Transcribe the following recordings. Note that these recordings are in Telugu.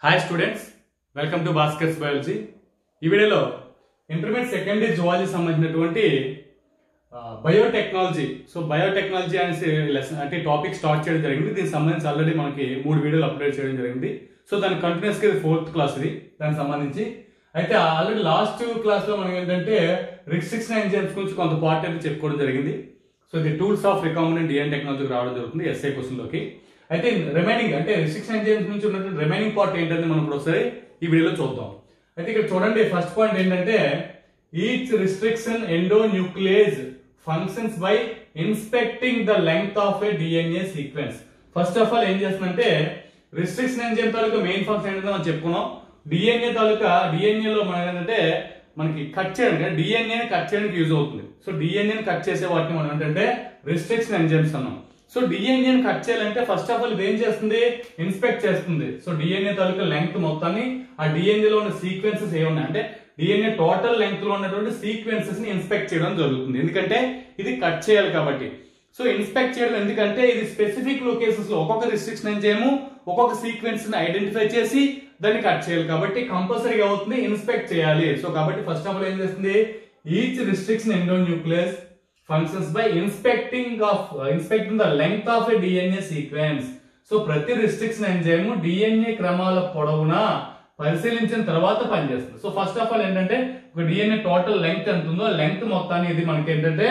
హాయ్ స్టూడెంట్స్ వెల్కమ్ టు భాస్కర్స్ బయాలజీ ఈ వీడియోలో ఇంటర్మీడియట్ సెకండరీ జువాలజీ సంబంధించినటువంటి బయోటెక్నాలజీ సో బయోటెక్నాలజీ అనేసి లెసన్ అంటే టాపిక్ స్టార్ట్ చేయడం జరిగింది దీనికి సంబంధించి ఆల్రెడీ మనకి మూడు వీడియోలు అప్లోడ్ చేయడం జరిగింది సో దాని కంటిన్యూస్ గా ఫోర్త్ క్లాస్ ఇది దానికి సంబంధించి అయితే ఆల్రెడీ లాస్ట్ క్లాస్ లో మనం ఏంటంటే రిస్ట్రిక్షన్ ఎంజైమ్స్ గురించి కొంత పార్ట్ అయితే చెప్పుకోవడం జరిగింది సో ఇది టూల్స్ ఆఫ్ రికాంబినెంట్ డిఎన్ టెక్నాలజీకి రావడం జరుగుతుంది ఎస్ఐ క్వశ్చన్ లోకి అయితే రిమైనింగ్ అంటే రిస్ట్రిక్షన్ ఎంజైమ్స్ నుంచి ఉన్నటువంటి రిమైనింగ్ పార్ట్ ఏంటంటే మనం ఇప్పుడు ఒకసారి ఈ వీడియోలో చూద్దాం అయితే ఇక్కడ చూడండి ఫస్ట్ పాయింట్ ఏంటంటే each restriction endonuclease functions by inspecting the length of a DNA sequence first of all ఏం చేస్తుందంటే రిస్ట్రిక్షన్ ఎంజైమ్ తాలూకా మెయిన్ ఫంక్షన్ ఏంటంటే మనం చెప్పుకున్నాం డిఎన్ఏ తాలూకా డిఎన్ఏ లో మనం ఏంటంటే మనకి కట్ చేయడానికి డిఎన్ఏ కట్ చేయడానికి యూజ్ అవుతుంది సో డిఎన్ఏ కట్ చేసే వాటిని మనం ఏంటంటే రిస్ట్రిక్షన్ ఎంజైమ్స్ అన్నాం సో డిఎన్ఏ కట్ చేయాలంటే ఫస్ట్ ఆఫ్ ఆల్ ఇది ఏం చేస్తుంది ఇన్స్పెక్ట్ చేస్తుంది సో డిఎన్ఏ తాలూకా లెంగ్త్ మొత్తాన్ని ఆ డిఎన్ఏ లో ఉన్న సీక్వెన్సెస్ ఏమున్నాయి అంటే డిఎన్ఏ టోటల్ లెంగ్త్ లో ఉన్నటువంటి సీక్వెన్సెస్ ని ఇన్స్పెక్ట్ చేయడం జరుగుతుంది ఎందుకంటే ఇది కట్ చేయాలి కాబట్టి సో ఇన్స్పెక్ట్ చేయడం ఎందుకంటే ఇది స్పెసిఫిక్ లొకేషన్స్ లో ఒక్కొక్క రిస్ట్రిక్షన్ ఎంజైమ్ ఒక్కొక్క సీక్వెన్స్ ని ఐడెంటిఫై చేసి దాన్ని కట్ చేయాలి కాబట్టి కంపల్సరీగా అవుతుంది ఇన్స్పెక్ట్ చేయాలి సో కాబట్టి ఫస్ట్ ఆఫ్ ఆల్ ఏం చేస్తుంది each restriction endo nucleus functions by inspecting of inspecting the length of a DNA sequence so ప్రతి రిస్ట్రిక్షన్ ఎంజైమ్ డిఎన్ఏ క్రమాల పొడవునా పరిశీలించిన తర్వాత పనిచేస్తుంది సో ఫస్ట్ ఆఫ్ ఆల్ ఏంటంటే ఒక డిఎన్ఏ టోటల్ లెంగ్త్ ఎంత ఉందో లెంగ్త్ మొత్తాన్ని ఇది మనకి ఏంటంటే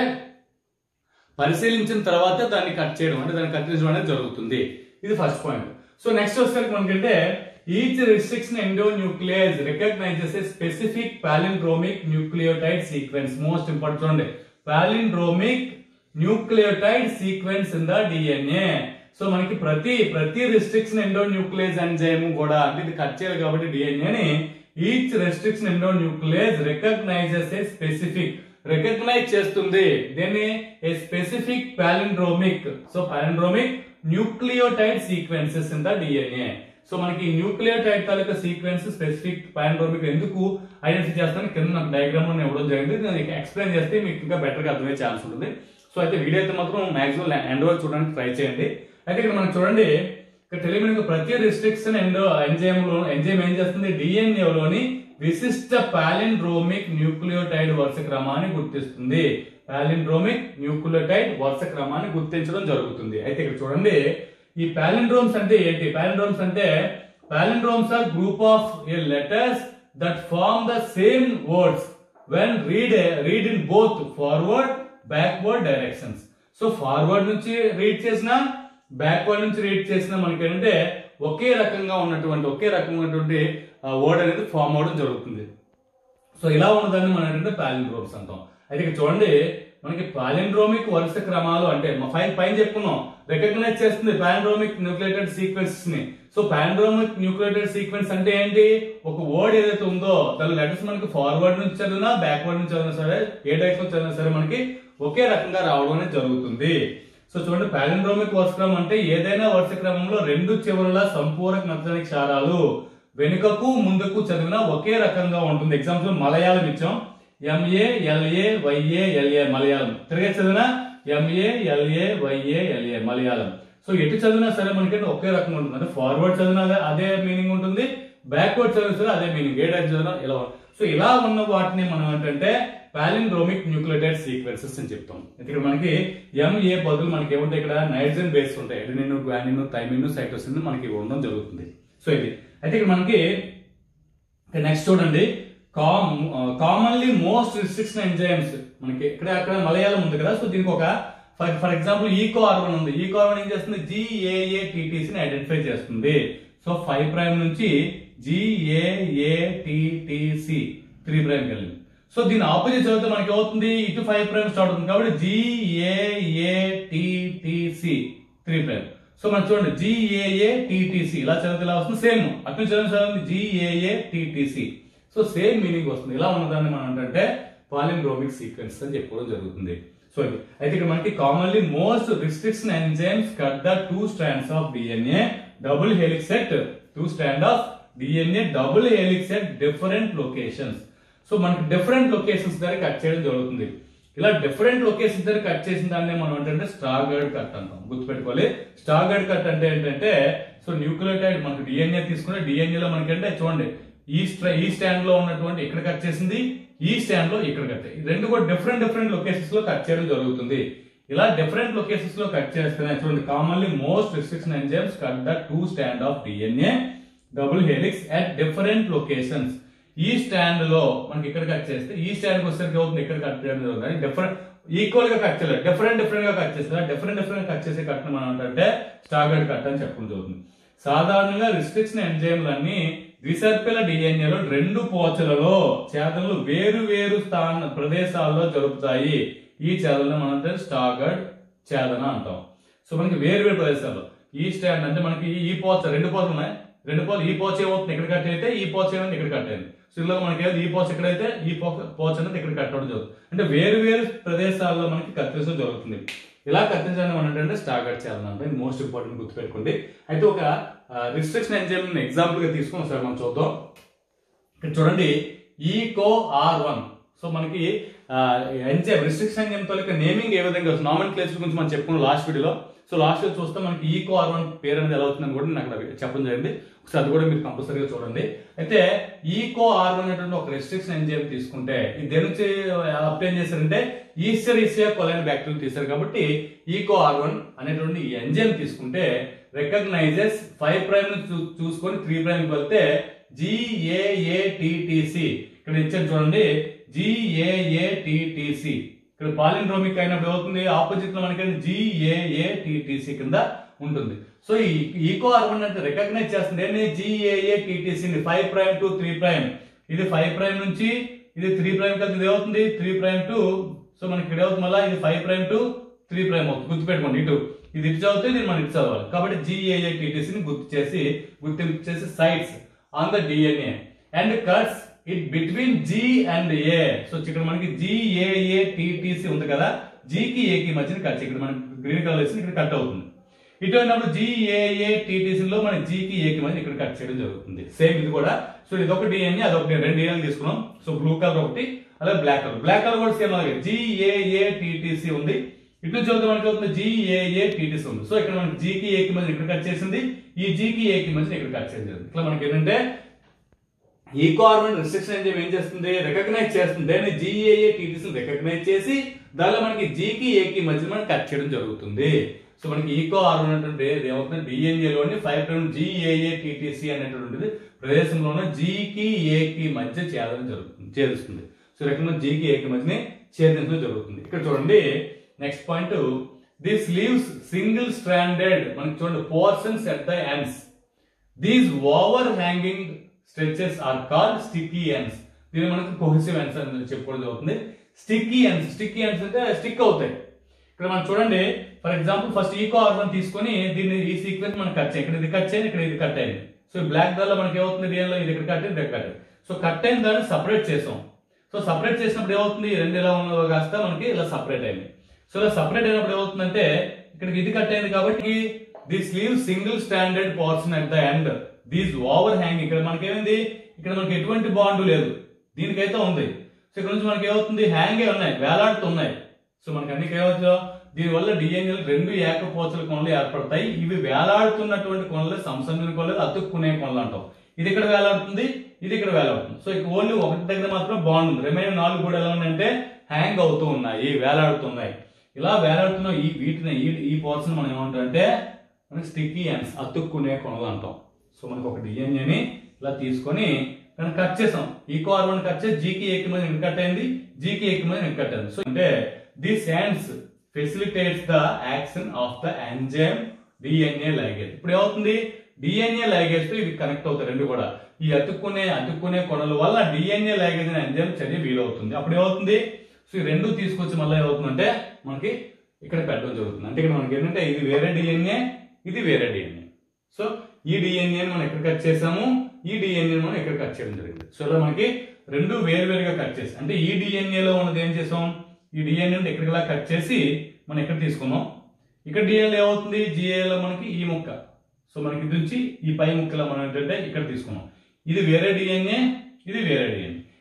పరిశీలించిన తర్వాత దాన్ని కట్ చేయడం అంటే దాన్ని కత్తిరించడం అనేది జరుగుతుంది ఇది ఫస్ట్ పాయింట్ సో నెక్స్ట్ వచ్చేసరికి మనకంటే each restriction endo nucleus recognizes a specific palindromic nucleotide sequence most important చూడండి palindromic nucleotide sequence in the DNA so మనకి ప్రతి ప్రతి రిస్ట్రిక్షన్ ఎండో న్యూక్లియస్ ఎంజైమ్ కూడా అంటే ఇది కట్ చేయాలి కాబట్టి డిఎన్ఏని each restriction endo nucleus recognizes a specific recognize చేస్తుంది దీన్ని a specific palindromic so palindromic nucleotide sequences in the DNA so మనకి న్యూక్లియోటైడ్ తాలూకా సీక్వెన్స్ స్పెసిఫిక్ పాలిండ్రోమిక్ ఎందుకు ఐడెంటిఫై చేస్తాను కింద నాకు డయాగ్రామ్ లో ఇవ్వడం జరిగింది నేను ఎక్స్ప్లెయిన్ చేస్తే మీకు ఇంకా బెటర్ గా అర్థమయ్యే ఛాన్స్ ఉంటుంది సో అయితే వీడియో అయితే మాత్రం మాక్సిమం ఎండ్ వరకు చూడడానికి ట్రై చేయండి అయితే ఇక్కడ మనం చూడండి ఇక్కడ తెలియని ప్రతి రిస్ట్రిక్షన్ ఎండో ఎంజైమ్ లో ఎంజైమ్ ఏం చేస్తుంది డిఎన్ఏ లోని విశిష్ట పాలిండ్రోమిక్ న్యూక్లియోటైడ్ వరుస క్రమాన్ని గుర్తిస్తుంది పాలిండ్రోమిక్ న్యూక్లియోటైడ్ వరుస క్రమాన్ని గుర్తించడం జరుగుతుంది అయితే ఇక్కడ చూడండి ఈ పాలిండ్రోమ్స్ అంటే ఏంటి పాలిండ్రోమ్స్ అంటే palindromes are group of a letters that form the same words when read read in both forward backward directions so forward నుంచి రీడ్ చేసిన బ్యాక్వర్డ్ నుంచి రీడ్ చేసిన మనకి ఏంటంటే ఒకే రకంగా ఉన్నటువంటి ఒకే రకమైనటువంటి వర్డ్ అనేది ఫామ్ అవడం జరుగుతుంది సో ఇలా ఉన్నదాన్ని మనం ఏంటంటే పాలిండ్రోమ్స్ అంటాం అయితే ఇక్కడ చూడండి మనకి పాలిండ్రోమిక్ వరుస క్రమాలు అంటే పైన పైన చెప్పుకున్నాం రికగ్నైజ్ చేస్తుంది పాలిండ్రోమిక్ న్యూక్లియేటెడ్ సీక్వెన్సెస్ ని సో పాలిండ్రోమిక్ న్యూక్లియేటెడ్ సీక్వెన్స్ అంటే ఏంటి ఒక వర్డ్ ఏదైతే ఉందో దాని లెటర్స్ మనకి ఫార్వర్డ్ నుంచి చదివినా బ్యాక్వర్డ్ నుంచి చదివినా సరే ఏ డైరెక్షన్ నుంచి చదివినా సరే మనకి ఒకే రకంగా రావడం అనేది జరుగుతుంది సో చూడండి పాలిండ్రోమిక్ వరుస క్రమం అంటే ఏదైనా వరుస క్రమంలో రెండు చివరల సంపూరక నచ్చని క్షారాలు వెనుకకు ముందుకు చదివినా ఒకే రకంగా ఉంటుంది ఎగ్జాంపుల్ మలయాళం ఇచ్చాం M A L A Y A L A Malayalam తిరిగే చదివినా M A L A Y A L A Malayalam so ఎటు చదివినా సరే మనకి ఒకే రకంగా ఉంటుంది అంటే ఫార్వర్డ్ చదివినా అదే- అదే మీనింగ్ ఉంటుంది బ్యాక్వర్డ్ చదివినా సరే అదే మీనింగ్ ఏ టైప్ చదివినా ఇలా సో ఇలా ఉన్న వాటిని మనం ఏంటంటే పాలిండ్రోమిక్ న్యూక్లియోటైడ్ సీక్వెన్సెస్ అని చెప్తాం ఇక్కడ మనకి ఎంఏ బదులు మనకి ఏముంటాయి ఇక్కడ నైట్రోజన్ బేస్ ఉంటాయి ఎడినిన్ గ్వానిన్ థైమిన్ సైటోసిన్ మనకి ఉండడం జరుగుతుంది సో ఇది అయితే ఇక్కడ మనకి నెక్స్ట్ చూడండి com commonly most restriction enzymes మనకి ఇక్కడ అక్కడ మలయాళం ఉంది కదా సో దీనికి ఒక for for example Eco R one ఉంది ఈకో ఆర్వన్ ఏం చేస్తుంది జిఏఏటిటిసి ఐడెంటిఫై చేస్తుంది సో ఫైవ్ ప్రైమ్ నుంచి జిఏఏటిటిసి త్రీ ప్రైమ్ వెళ్ళింది సో దీని ఆపోజిట్ చదివితే మనకి అవుతుంది ఇటు ఫైవ్ ప్రైమ్ స్టార్ట్ అవుతుంది కాబట్టి జిఏఏటిటిసి త్రీ ప్రైమ్ సో మనం చూడండి జిఏఏటిటిసి ఇలా చదివితే ఇలా వస్తుంది సేమ్ అటు చదివిన చదివింది జిఏఏటిటిసి సో సేమ్ మీనింగ్ వస్తుంది ఇలా ఉన్నదాన్ని మనం ఏంటంటే పాలిండ్రోమిక్ సీక్వెన్స్ అని చెప్పుకోవడం జరుగుతుంది సో ఇది అయితే ఇక్కడ మనకి commonly most restriction enzymes cut the two strands of DNA double helix set two strand of DNA double helix set different locations so మనకి డిఫరెంట్ లొకేషన్స్ దగ్గర కట్ చేయడం జరుగుతుంది ఇలా డిఫరెంట్ లొకేషన్స్ దగ్గర కట్ చేసిన దాన్ని మనం ఏంటంటే స్టాగర్డ్ కట్ అంటాం గుర్తుపెట్టుకోవాలి స్టాగర్డ్ కట్ అంటే ఏంటంటే సో న్యూక్లియోటైడ్ మనకు డిఎన్ఏ తీసుకుని DNA లో మనకంటే చూడండి ఈ స్ట్ర ఈ స్టాండ్ లో ఉన్నటువంటి ఇక్కడ కట్ చేసింది ఈ స్టాండ్ లో ఇక్కడ కట్ ఈ రెండు కూడా డిఫరెంట్ డిఫరెంట్ లొకేషన్స్ లో కట్ చేయడం జరుగుతుంది ఇలా డిఫరెంట్ లొకేషన్స్ లో కట్ చేస్తున్నాయి చూడండి commonly most restriction enzymes cut the two strand of DNA double helix at different locations ఈ స్టాండ్ లో మనకి ఇక్కడ కట్ చేస్తే ఈ స్టాండ్ వచ్చేసరికి అవుతుంది ఇక్కడ కట్ చేయడం జరుగుతుంది డిఫరెంట్ ఈక్వల్ గా కట్ చేయలేదు డిఫరెంట్ డిఫరెంట్ గా కట్ చేస్తారు డిఫరెంట్ డిఫరెంట్ కట్ చేసే కట్ మనం అంటే స్టాగర్డ్ కట్ అని చెప్పడం జరుగుతుంది సాధారణంగా రిస్ట్రిక్షన్ ఎంజైమ్లన్నీ ద్విసర్పిల డిఎన్ఏలో రెండు పోచలలో చేతనలు వేరు వేరు స్థాన ప్రదేశాల్లో జరుపుతాయి ఈ చేదలను మనం స్టాగర్డ్ చేదన అంటాం సో మనకి వేరు వేరు ప్రదేశాల్లో ఈ స్టాండ్ అంటే మనకి ఈ- ఈ పోచ రెండు పోచలు ఉన్నాయి రెండు పోచలు ఈ పోచ ఏమవుతుంది ఇక్కడ కట్ అయితే ఈ పోచ ఏమైంది ఇక్కడ కట్ అయింది సో ఇలా మనకి ఏది ఈ పోచ ఎక్కడైతే ఈ పో- పోచ అనేది ఇక్కడ కట్ అవడం జరుగుతుంది అంటే వేరు వేరు ప్రదేశాల్లో మనకి కత్తిరించడం జరుగుతుంది ఇలా కత్తిరించడం మనం ఏంటంటే స్టాగర్డ్ చేయాలంటే మోస్ట్ ఇంపార్టెంట్ గుర్తుపెట్టుకోండి అయితే ఒక రిస్ట్రిక్షన్ ఎంజైమ్ ఎగ్జాంపుల్ గా తీసుకొని ఒకసారి మనం చూద్దాం ఇక్కడ చూడండి ఈకో ఆర్ వన్ సో మనకి ఎంజైమ్ రిస్ట్రిక్షన్ ఎంజైమ్ తాలూకా నేమింగ్ ఏ విధంగా నామన్ క్లేచర్ గురించి మనం చెప్పుకున్నాం లాస్ట్ వీడియోలో సో లాస్ట్ వీడియో చూస్తే మనకి ఈకో ఆర్ వన్ పేరు అనేది ఎలా అవుతుందని కూడా నాకు అక్కడ చెప్పడం జరిగింది ఒకసారి అది కూడా మీరు కంపల్సరీగా చూడండి అయితే ఈకో ఆర్ వన్ అనేటువంటి ఒక రెస్ట్రిక్షన్ ఎంజైమ్ తీసుకుంటే ఇది దేని నుంచి అప్లై చేశారంటే ఈస్టర్ ఈసియా కొలైన్ బ్యాక్టీరియా తీశారు కాబట్టి ఈకో ఆర్ వన్ అనేటువంటి ఎంజైమ్ తీసుకుంటే రికగ్నైజెస్ ఫైవ్ ప్రైమ్ చూసుకొని త్రీ ప్రైమ్ వెళ్తే జిఏఏటిటిసి ఇక్కడ ఇచ్చాను చూడండి జిఏఏటిటిసి ఇక్కడ పాలిండ్రోమిక్ అయినప్పుడు ఏమవుతుంది ఆపోజిట్ లో మనకి జిఏఏటిటిసి కింద ఉంటుంది సో ఈ ఈకో అర్బన్ అంటే రికగ్నైజ్ చేస్తుంది ఏంటి G A A T T C five prime to three prime ఇది ఫైవ్ ప్రైమ్ నుంచి ఇది త్రీ ప్రైమ్ కలిసి ఇది ఏమవుతుంది త్రీ ప్రైమ్ టు సో మనకి ఇక్కడ ఏమవుతుంది మళ్ళీ ఇది five prime to three prime అవుతుంది గుర్తుపెట్టుకోండి ఇటు ఇది ఇటు చదివితే ఇది మనం ఇటు చదవాలి కాబట్టి జిఏఏటిటిసిని గుర్తు చేసి గుర్తింపు చేసి sites on the DNA and cuts it between G and A so ఇక్కడ మనకి జిఏఏ టిటిసి ఉంది కదా జికి ఏకి మధ్యన కట్ ఇక్కడ మనకి గ్రీన్ కలర్ వేసి ఇక్కడ కట్ అవుతుంది ఇటు అయినప్పుడు జిఏఏ టిటిసి లో మన జికి ఏకి మధ్య ఇక్కడ కట్ చేయడం జరుగుతుంది సేమ్ ఇది కూడా సో ఇది ఒక డిఎన్ఏ అదొకటి రెండు డిఎన్ఏ తీసుకున్నాం సో బ్లూ కలర్ ఒకటి అలాగే బ్లాక్ కలర్ బ్లాక్ కలర్ కూడా సేమ్ అలాగే జిఏఏ టిటిసి ఉంది ఇటు నుంచి చూద్దాం మనకి అవుతుంది జిఏఏ టిటిసి ఉంది సో ఇక్కడ మనకి జీకి ఏకి మధ్య ఇక్కడ కట్ చేసింది ఈ జీకి ఏకి మధ్య ఇక్కడ కట్ చేసింది ఇట్లా మనకి ఏంటంటే ఈ గవర్నమెంట్ రిస్ట్రిక్షన్ ఎంజైమ్ ఏం చేస్తుంది రికగ్నైజ్ చేస్తుంది దాన్ని జిఏఏ టీటీసీ రికగ్నైజ్ చేసి దానిలో మనకి జీకి ఏకి మధ్య మనం కట్ చేయడం జరుగుతుంది సో మనకి ఈకో ఆర్ ఉన్నటువంటి ఏమవుతుంది డిఎన్ఏ లోని ఫైవ్ ప్రైమ్ జిఏఏ టీటీసీ అనేటువంటిది ప్రదేశంలోనే జీకి ఏకి మధ్య చేరడం జరుగుతుంది చేరుస్తుంది సో రకంగా జీకి ఏకి మధ్యని ఛేదించడం జరుగుతుంది ఇక్కడ చూడండి next point this leaves single stranded మనకి చూడండి portions at the ends these overhanging stretches are called sticky ends దీని మనకి కొహెసివ్ ఎండ్స్ అని చెప్పుకోవడం జరుగుతుంది స్టిక్కీ ఎండ్స్ స్టిక్కీ ఎండ్స్ అంటే స్టిక్ అవుతాయి ఇక్కడ మనం చూడండి for example first Eco R one తీసుకొని దీన్ని ఈ సీక్వెన్స్ మనం కట్ చేయాలి ఇక్కడ ఇది కట్ చేయండి ఇక్కడ ఇది కట్ అయింది సో బ్లాక్ దానిలో మనకి ఏమవుతుంది డిఎన్లో ఇది ఇక్కడ కట్ అయింది ఇక్కడ కట్ అయింది సో కట్ అయిన దాన్ని సపరేట్ చేసాం సో సపరేట్ చేసినప్పుడు ఏమవుతుంది ఈ రెండు ఎలా ఉన్నదో కాస్త మనకి ఇలా సపరేట్ అయింది సో ఇలా సపరేట్ అయినప్పుడు ఏమవుతుందంటే ఇక్కడికి ఇది కట్ అయింది కాబట్టి this leave single stranded portion at the end these overhang ఇక్కడ మనకి ఏమైంది ఇక్కడ మనకి ఎటువంటి బాండ్ లేదు దీనికైతే ఉంది సో ఇక్కడ నుంచి మనకి ఏమవుతుంది హ్యాంగే ఉన్నాయి వేలాడుతున్నాయి సో మనకి అన్ని ఏమవుతుందో దీనివల్ల డిఎన్ఏ రెండు ఏకపోచల కొనలు ఏర్పడతాయి ఇవి వేలాడుతున్నటువంటి కొనలు సంసంధిన కొనలు అతుక్కునే కొనలు అంటాం ఇది ఇక్కడ వేలాడుతుంది ఇది ఇక్కడ వేలాడుతుంది సో ఇక ఓన్లీ ఒకటి దగ్గర మాత్రం బాండ్ ఉంది రిమైన్ నాలుగు కూడా ఎలా ఉన్నాయంటే హ్యాంగ్ అవుతూ ఉన్నాయి వేలాడుతున్నాయి ఇలా వేలాడుతున్న ఈ వీటిని ఈ ఈ పోర్షన్ మనం ఏమంటారంటే మనకి స్టిక్కీ అండ్స్ అతుక్కునే కొనలు అంటాం సో మనకి ఒక డిఎన్ఏని ఇలా తీసుకొని మనం కట్ చేసాం ఈ కార్బన్ కట్ చేసి జీకి ఎక్కి మీద ఇక్కడ కట్ అయింది జీకి ఎక్కి మీద ఇక్కడ కట్ అయింది సో అంటే this hands facilitates the action of the enzyme DNA ligase ఇప్పుడు ఏమవుతుంది డిఎన్ఏ లైగేజ్ తో ఇవి కనెక్ట్ అవుతాయి రెండు కూడా ఈ అతుక్కునే అతుక్కునే కొనల వల్ల డిఎన్ఏ లైగేజ్ అనే ఎంజైమ్ చర్య వీలవుతుంది అప్పుడు ఏమవుతుంది సో ఈ రెండు తీసుకొచ్చి మళ్ళీ ఏమవుతుందంటే మనకి ఇక్కడ పెట్టడం జరుగుతుంది అంటే ఇక్కడ మనకి ఏంటంటే ఇది వేరే డిఎన్ఏ ఇది వేరే డిఎన్ఏ సో ఈ డిఎన్ఏ మనం ఎక్కడ కట్ చేసాము ఈ డిఎన్ఏ మనం ఎక్కడ కట్ చేయడం జరిగింది సో ఇలా మనకి రెండు వేరువేరుగా కట్ చేసి అంటే ఈ డిఎన్ఏ లో ఉన్నది ఏం చేసాం ఈ డిఎన్ఏ ఎక్కడికి ఇలా కట్ చేసి మనం ఎక్కడ తీసుకున్నాం ఇక్కడ డిఎన్ఏ ఏమవుతుంది జిఏలో మనకి ఈ ముక్క సో మనకి ఇది నుంచి ఈ పై ముక్కలో మనం ఏంటంటే ఇక్కడ తీసుకున్నాం ఇది వేరే డిఎన్ఏ ఇది వేరే డిఎన్ఏ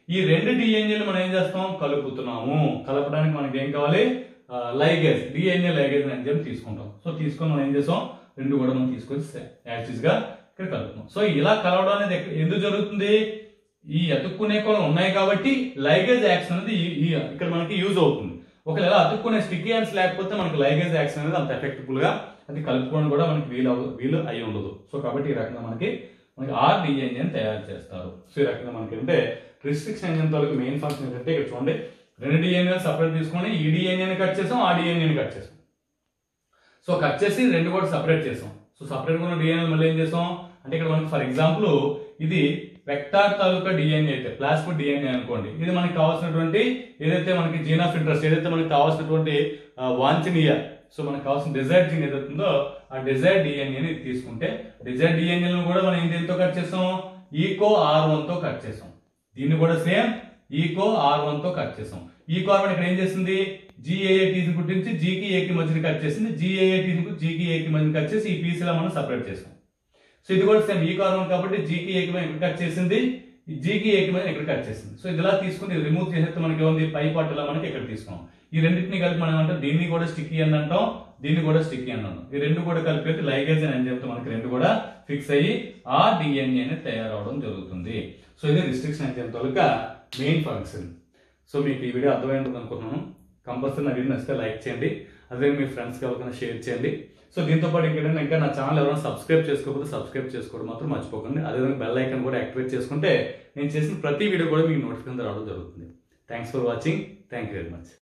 ఈ రెండు డిఎన్ఏలు మనం ఏం చేస్తాం కలుపుతున్నాము కలపడానికి మనకి ఏం కావాలి లైగేజ్ డిఎన్ఏ లైగేజ్ అని చెప్పి తీసుకుంటాం సో తీసుకొని మనం ఏం చేస్తాం రెండు కూడా మనం తీసుకొచ్చి యాక్సిస్ గా ఇక్కడ కలుపుతాం సో ఇలా కలవడం అనేది ఎక్క- ఎందుకు జరుగుతుంది ఈ అతుక్కునే కోణం ఉన్నాయి కాబట్టి లైగేజ్ యాక్షన్ అనేది ఈ- ఈ ఇక్కడ మనకి యూజ్ అవుతుంది ఒకవేళ అతుక్కునే స్టిక్కీ హ్యాండ్స్ లేకపోతే మనకి లైగేజ్ యాక్షన్ అనేది అంత ఎఫెక్టివ్ గా అది కలుపుకోవడం కూడా మనకి వీలు అవ్వ- వీలు అయి ఉండదు సో కాబట్టి ఈ రకంగా మనకి మనకి ఆర్ డిఎన్ఏ తయారు చేస్తారు సో ఈ రకంగా మనకి అంటే రిస్ట్రిక్షన్ ఎంజిన్ తాలూకు మెయిన్ ఫంక్షన్ ఏంటంటే ఇక్కడ చూడండి రెండు డిఎన్ఏ సపరేట్ తీసుకొని ఈ డిఎన్ఏని కట్ చేసాం ఆ డిఎన్ఏని కట్ చేసాం సో కట్ చేసి రెండు కూడా సపరేట్ చేసాం సో సపరేట్ ఉన్న డిఎన్ఏ మళ్ళీ ఏం చేసాం అంటే ఇక్కడ మనకి ఫర్ ఎగ్జాంపుల్ ఇది వెక్టార్ తాలూకా డిఎన్ఏ అయితే ప్లాస్మిడ్ డిఎన్ఏ అనుకోండి ఇది మనకి కావాల్సినటువంటి ఏదైతే మనకి జీన్ ఆఫ్ ఇంట్రెస్ట్ ఏదైతే మనకి కావాల్సినటువంటి ఆ, వాంఛనీయ సో మనకు కావాల్సిన డిజైర్ జీన్ ఏదైతే ఉందో ఆ డిజైర్ డిఎన్ఏని తీసుకుంటే డిజైర్ డిఎన్ఏ కూడా మనం ఏం దేంతో కట్ చేసాం ఈకో ఆర్ వన్ తో కట్ చేసాం దీన్ని కూడా సేమ్ ఈకో ఆర్ వన్ తో కట్ చేసాం ఈ కార్బన్ ఇక్కడ ఏం చేసింది జిఏఏటీని గుర్తించి జీకి ఏకి మధ్యన కట్ చేసింది జిఏఏటీని జీకి ఏకి మధ్యన కట్ చేసి ఈ పీస్ లా మనం సపరేట్ చేసాం సో ఇది కూడా సేమ్ ఈ కార్బన్ కాబట్టి జీకి ఏకి మీద ఇక్కడ కట్ చేసింది ఈ జీకి ఏకి మీద ఇక్కడ కట్ చేసింది సో ఇది ఇలా తీసుకుని రిమూవ్ చేసేస్తే మనకి ఏముంది పై పార్ట్ ఇలా మనకి ఇక్కడ తీసుకున్నాం ఈ రెండింటిని కలిపి మనం ఏమంటాం దీన్ని కూడా స్టిక్కీ అని అంటాం దీన్ని కూడా స్టిక్కీ అని అంటాం ఈ రెండు కూడా కలిపి లైగేజ్ అని చెప్తే మనకి రెండు కూడా ఫిక్స్ అయ్యి ఆ డిఎన్ఏ అనేది తయారవడం జరుగుతుంది సో ఇది రిస్ట్రిక్షన్ అని చెప్తా మెయిన్ ఫంక్షన్ సో మీకు ఈ వీడియో అర్థమైంటుంది అనుకుంటున్నాను కంపల్సరీ నా వీడియో నచ్చితే లైక్ చేయండి అదే మీ ఫ్రెండ్స్కి ఎవరికైనా షేర్ చేయండి సో దీంతో పాటు ఇంకేంటంటే ఇంకా నా ఛానల్ ఎవరైనా సబ్స్క్రైబ్ చేసుకోకపోతే సబ్స్క్రైబ్ చేసుకోవడం మాత్రం మర్చిపోకండి అదేవిధంగా బెల్ ఐకాన్ కూడా యాక్టివేట్ చేసుకుంటే నేను చేసిన ప్రతి వీడియో కూడా మీకు నోటిఫికేషన్ రావడం జరుగుతుంది thanks for watching thank you very much